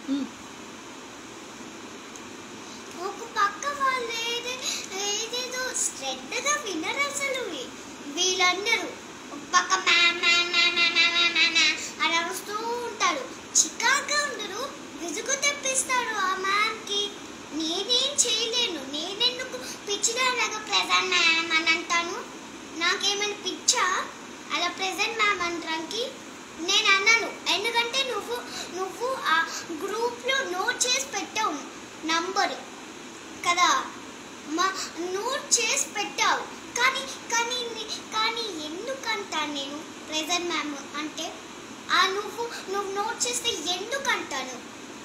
ఉమ్. ఒక పక్క వాళ్ళు ఏదే ఏదేదో శ్రద్ధగా వినరు అసలు వీ- వీళ్ళందరూ ఒక పక్క మ్యా మ్యా మ్యా మ్యా మ్యా మ్యా మ్యా మ్యా అని అరుస్తూ ఉంటారు చికాగా ఉండరు విసుగు తెప్పిస్తారు ఆ మ్యామ్కి నేనేం చేయలేను నేనెందుకు పిచ్చిదాలాగా ప్రజెంట్ మ్యామ్ అని అంటాను నాకేమైనా పిచ్చా అలా ప్రెజెంట్ మ్యామ్ అనడానికి నేను అన్నాను ఎందుకంటే నువ్వు నువ్వు ఆ గ్రూప్లో నోట్ చేసి పెట్టావు నంబర్ కదా మా నోట్ చేసి పెట్టావు కానీ కానీ ని- కానీ ఎందుకంటా నేను ప్రెజెంట్ మ్యామ్ అంటే ఆ నువ్వు నువ్వు నోట్ చేస్తే ఎందుకంటాను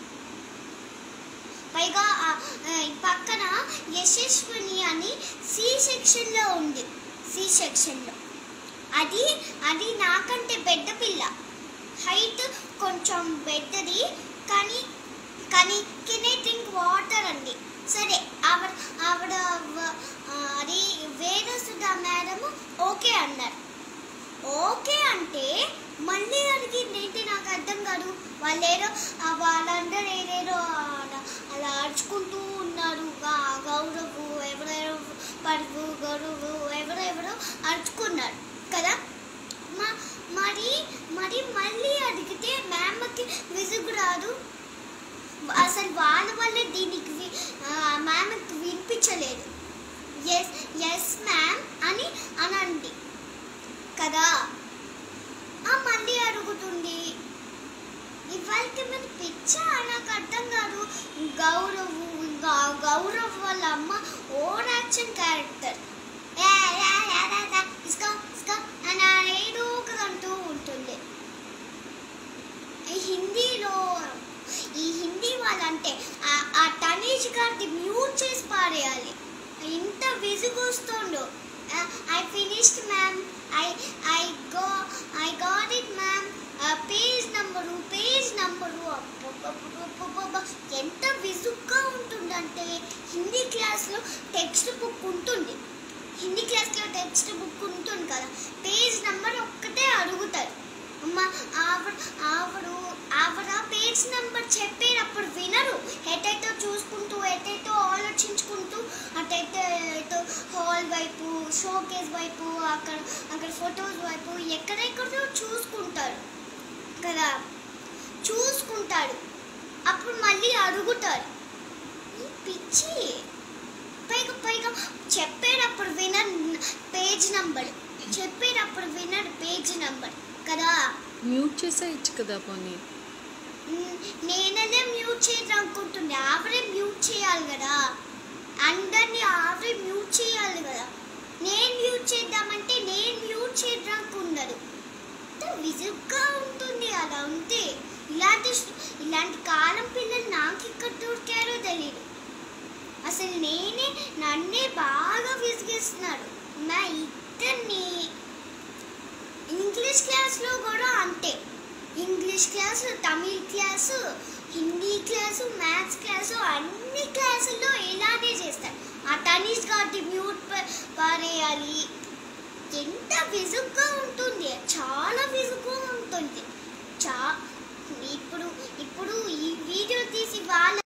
పైగా ఆ, ఆ, ఈ పక్కన యశస్విని అని సి సెక్షన్లో ఉంది సి సెక్షన్లో అది అది నాకంటే పెద్ద పిల్ల హైట్ కొంచెం పెద్దది కానీ కానీ కెనే డ్రింక్ వాటర్ అండి సరే ఆవిడ ఆవిడ వ- ఆ, అది వేరే సుధా మేడం ఓకే అన్నారు ఓకే అంటే మళ్ళీ అడిగింది ఏంటి నాకు అర్థం కాదు వాళ్ళేదో ఆ వాళ్ళందరూ ఏదేదో అలా- అలా అరుచుకుంటూ ఉన్నారు గా- గౌరవు ఎవరెవరో పరువు గౌరవు ఎవరెవరో అరుచుకున్నారు కదా మ- మరి మరి మళ్ళీ అడిగితే మ్యామ్కి విసుగు రాదు అసలు వాళ్ళ వల్లే దీనికి వి- ఆ, మ్యామ్కి వినిపించలేదు ఎస్ ఎస్ మ్యామ్ అని అనండి కదా ఆ మళ్ళీ అడుగుతుంది ఇవాళకి మరి పిచ్చ నాకు అర్థం కాదు గౌరవ్ ఇంకా గౌరవ్ వాళ్ళ అమ్మ ఓన్ యాక్షన్ క్యారెక్టర్ ఇస్కో ఇస్కో అని ఏదో ఒకటి అంటూ ఉంటుంది ఈ హిందీలో ఈ హిందీ వాళ్ళంటే ఆ- ఆ తనీష్ గారిది మ్యూట్ చేసి పారేయాలి ఇంత విసుగొస్తుందో I finished ma'am I I go I got it ma'am page number page number ఎంత విసుగ్గా ఉంటుందంటే హిందీ క్లాస్లో టెక్స్ట్ బుక్ ఉంటుంది హిందీ క్లాస్లో టెక్స్ట్ బుక్ ఉంటుంది కదా పేజ్ నెంబర్ ఒక్కటే అడుగుతారు అమ్మ ఆవిడ ఆవిడ ఆవిడ పేజ్ నెంబర్ చెప్పేటప్పుడు వినరు ఎటైతో చూసుకుంటూ ఎటైతో ఆలోచించుకుంటూ అటైతే ఎటో హాల్ వైపు షోకేస్ వైపు అక్కడ అక్కడ ఫొటోస్ వైపు ఎక్కడెక్కడో చూసుకుంటారు కదా చూసుకుంటాడు అప్పుడు మళ్ళీ అడుగుతారు ఈ పిచ్చి పైగా పైగా చెప్పేటప్పుడు వినర్ పేజ్ నంబర్ చెప్పేటప్పుడు వినర్ పేజ్ నంబర్ కదా మ్యూట్ చేసేయచ్చు కదా పోనీ మ్, నేనదే మ్యూట్ చేద్దాం అనుకుంటుంది ఆవిడే మ్యూట్ చేయాలి కదా అందరినీ ఆవిడే మ్యూట్ చేయాలి కదా నేను మ్యూట్ చేద్దామంటే నేను మ్యూట్ చేయడానికి ఉండదు ఎంత విసుగ్గా ఉంటుంది అలా ఉంటే ఇలాంటి స్టు- ఇలాంటి కాలం పిల్లలు నాకు ఇక్కడ దొరికారో తెలియదు అసలు నేనే నన్నే బాగా విసిగిస్తున్నాడు నా ఇద్దరిని ఇంగ్లీష్ క్లాస్లో కూడా అంతే English class Tamil class Hindi class maths class అన్ని క్లాసుల్లో ఇలానే చేస్తారు ఆ తనీష్ గారి మ్యూట్ పారేయాలి ఎంత విసుగ్గా ఉంటుంది చాలా విసుగ్గా ఉంటుంది చా ఇప్పుడు ఇప్పుడు ఈ వీడియో తీసి వాళ్ళ